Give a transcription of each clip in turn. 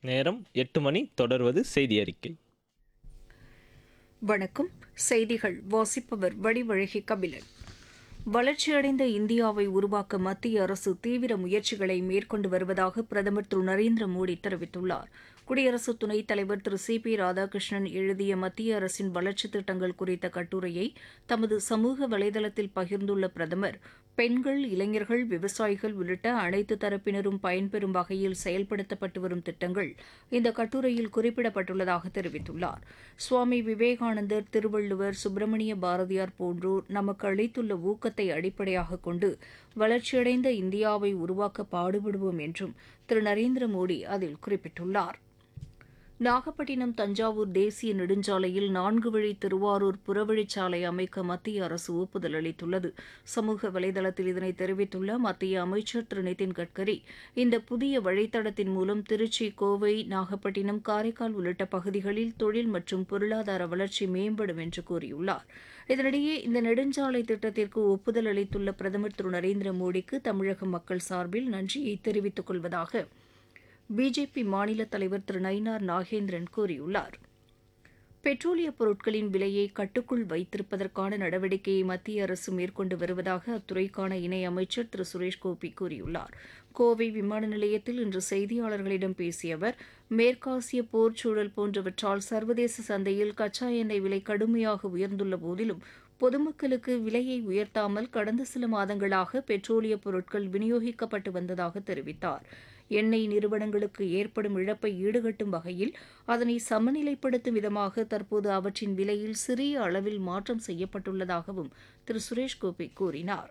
நேரம் எட்டு மணி தொடர்வது செய்தி அறிக்கை வணக்கம் செய்திகள் வாசிப்பவர் வடிவழகி கபிலன் வளர்ச்சியடைந்த இந்தியாவை உருவாக்க மத்திய அரசு தீவிர முயற்சிகளை மேற்கொண்டு வருவதாக பிரதமர் திரு நரேந்திர மோடி தெரிவித்துள்ளார் குடியரசு துணைத் தலைவர் திரு சி பி ராதாகிருஷ்ணன் எழுதிய மத்திய அரசின் வளர்ச்சித் திட்டங்கள் குறித்த கட்டுரையை தமது சமூக வலைதளத்தில் பகிர்ந்துள்ள பிரதமர் பெண்கள் இளைஞர்கள் விவசாயிகள் உள்ளிட்ட அனைத்து தரப்பினரும் பயன்பெறும் வகையில் செயல்படுத்தப்பட்டு வரும் திட்டங்கள் இந்த கட்டுரையில் குறிப்பிடப்பட்டுள்ளதாக தெரிவித்துள்ளார் சுவாமி விவேகானந்தர் திருவள்ளுவர் சுப்பிரமணிய பாரதியார் போன்றோர் நமக்கு அளித்துள்ள ஊக்கத்தை அடிப்படையாக கொண்டு வளர்ச்சியடைந்த இந்தியாவை உருவாக்க பாடுபடுவோம் என்றும் திரு நரேந்திர மோடி அதில் குறிப்பிட்டுள்ளார் நாகப்பட்டினம் தஞ்சாவூர் தேசிய நெடுஞ்சாலையில் நான்கு வழி திருவாரூர் புறவழிச்சாலை அமைக்க மத்திய அரசு ஒப்புதல் அளித்துள்ளது சமூக வலைதளத்தில் இதனை தெரிவித்துள்ள மத்திய அமைச்சர் திரு நிதின் கட்கரி இந்த புதிய வழித்தடத்தின் மூலம் திருச்சி கோவை நாகப்பட்டினம் காரைக்கால் உள்ளிட்ட பகுதிகளில் தொழில் மற்றும் பொருளாதார வளர்ச்சி மேம்படும் என்று கூறியுள்ளார் இதனிடையே இந்த நெடுஞ்சாலை திட்டத்திற்கு ஒப்புதல் அளித்துள்ள பிரதமர் திரு நரேந்திர மோடிக்கு தமிழக மக்கள் சார்பில் நன்றியை தெரிவித்துக் கொள்வதாக பிஜேபி மாநில தலைவர் திரு நயினார் நாகேந்திரன் கூறியுள்ளார் பெட்ரோலிய பொருட்களின் விலையை கட்டுக்குள் வைத்திருப்பதற்கான நடவடிக்கையை மத்திய அரசு மேற்கொண்டு வருவதாக அத்துறைக்கான இணை அமைச்சர் திரு சுரேஷ் கோபி கூறியுள்ளார் கோவை விமான நிலையத்தில் இன்று செய்தியாளர்களிடம் பேசிய அவர் மேற்காசிய போர் சூழல் போன்றவற்றால் சர்வதேச சந்தையில் கச்சா எண்ணெய் விலை கடுமையாக உயர்ந்துள்ள போதிலும் பொதுமக்களுக்கு விலையை உயர்த்தாமல் கடந்த சில மாதங்களாக பெட்ரோலிய பொருட்கள் விநியோகிக்கப்பட்டு வந்ததாக தெரிவித்தார் எண்ணெய் நிறுவனங்களுக்கு ஏற்படும் இழப்பை ஈடுகட்டும் வகையில் அதனை சமநிலைப்படுத்தும் விதமாக தற்போது அவற்றின் விலையில் சிறிய அளவில் மாற்றம் செய்யப்பட்டுள்ளதாகவும் திரு சுரேஷ் கோபி கூறினார்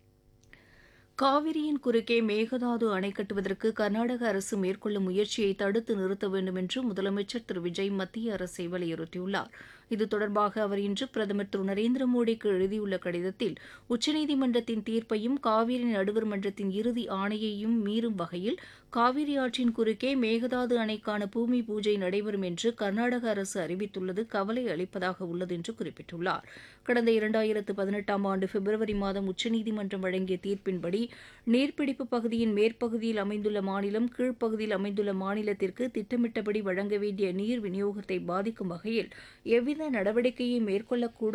காவிரியின் குறுக்கே மேகதாது அணை கட்டுவதற்கு கர்நாடக அரசு மேற்கொள்ளும் முயற்சியை தடுத்து நிறுத்த வேண்டும் என்று முதலமைச்சர் திரு விஜய் மத்திய அரசை வலியுறுத்தியுள்ளார் இது தொடர்பாக அவர் இன்று பிரதமர் திரு நரேந்திர மோடிக்கு எழுதியுள்ள கடிதத்தில் உச்சநீதிமன்றத்தின் தீர்ப்பையும் காவிரி நடுவர் மன்றத்தின் இறுதி ஆணையையும் மீறும் வகையில் காவிரி ஆற்றின் குறுக்கே மேகதாது அணைக்கான பூமி பூஜை நடைபெறும் என்று கர்நாடக அரசு அறிவித்துள்ளது கவலை அளிப்பதாக உள்ளது என்று குறிப்பிட்டுள்ளார் கடந்த இரண்டாயிரத்து பதினெட்டாம் ஆண்டு பிப்ரவரி மாதம் உச்சநீதிமன்றம் வழங்கிய தீர்ப்பின்படி நீர்பிடிப்பு பகுதியின் மேற்பகுதியில் அமைந்துள்ள மாநிலம் கீழ்ப்பகுதியில் அமைந்துள்ள மாநிலத்திற்கு திட்டமிட்டபடி வழங்க வேண்டிய நீர் விநியோகத்தை பாதிக்கும் வகையில் எவ்வித நடவடிக்கையை மேற்கொள்ளக்கூடாது